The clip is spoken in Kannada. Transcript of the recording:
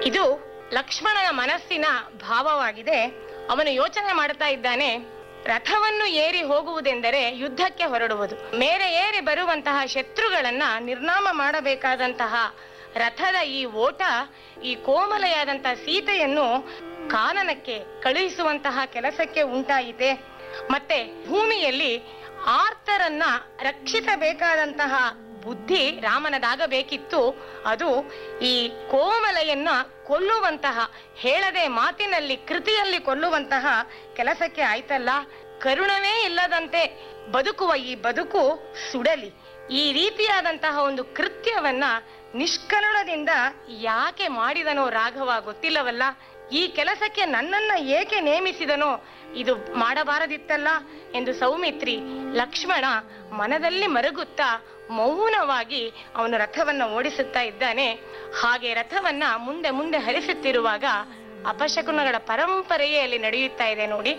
ಇದು ಲಕ್ಷ್ಮಣನ ಮನಸ್ಸಿನ ಭಾವವಾಗಿದೆ ಅವನು ಯೋಚನೆ ಮಾಡ್ತಾ ಇದ್ದಾನೆ ರಥವನ್ನು ಏರಿ ಹೋಗುವುದೆಂದರೆ ಯುದ್ಧಕ್ಕೆ ಹೊರಡುವುದು ಮೇರೆ ಏರಿ ಬರುವಂತಹ ಶತ್ರುಗಳನ್ನ ನಿರ್ನಾಮ ಮಾಡಬೇಕಾದಂತಹ ರಥದ ಈ ಓಟ ಈ ಕೋಮಲೆಯಾದಂತಹ ಸೀತೆಯನ್ನು ಕಾನನಕ್ಕೆ ಕಳುಹಿಸುವಂತಹ ಕೆಲಸಕ್ಕೆ ಉಂಟಾಯಿತೆ ಮತ್ತೆ ಭೂಮಿಯಲ್ಲಿ ಆರ್ತರನ್ನ ರಕ್ಷಿಸಬೇಕಾದಂತಹ ಬುದ್ಧಿ ರಾಮನದಾಗಬೇಕಿತ್ತು ಅದು ಈ ಕೋಮಲೆಯನ್ನ ಕೊಲ್ಲುವಂತಹ ಹೇಳದೆ ಮಾತಿನಲ್ಲಿ ಕೃತಿಯಲ್ಲಿ ಕೊಲ್ಲುವಂತಹ ಕೆಲಸಕ್ಕೆ ಆಯ್ತಲ್ಲ ಕರುಣವೇ ಇಲ್ಲದಂತೆ ಬದುಕುವ ಈ ಬದುಕು ಸುಡಲಿ ಈ ರೀತಿಯಾದಂತಹ ಒಂದು ಕೃತ್ಯವನ್ನ ನಿಷ್ಕರುಣದಿಂದ ಯಾಕೆ ಮಾಡಿದನೋ ರಾಘವ ಗೊತ್ತಿಲ್ಲವಲ್ಲ ಈ ಕೆಲಸಕ್ಕೆ ನನ್ನನ್ನ ಏಕೆ ನೇಮಿಸಿದನೋ ಇದು ಮಾಡಬಾರದಿತ್ತಲ್ಲ ಎಂದು ಸೌಮಿತ್ರಿ ಲಕ್ಷ್ಮಣ ಮನದಲ್ಲಿ ಮರುಗುತ್ತಾ ಮೌನವಾಗಿ ಅವನು ರಥವನ್ನ ಓಡಿಸುತ್ತಾ ಇದ್ದಾನೆ ಹಾಗೆ ರಥವನ್ನ ಮುಂದೆ ಮುಂದೆ ಹರಿಸುತ್ತಿರುವಾಗ ಅಪಶಕುನಗಳ ಪರಂಪರೆಯೇ ಅಲ್ಲಿ ನಡೆಯುತ್ತಾ ಇದೆ ನೋಡಿ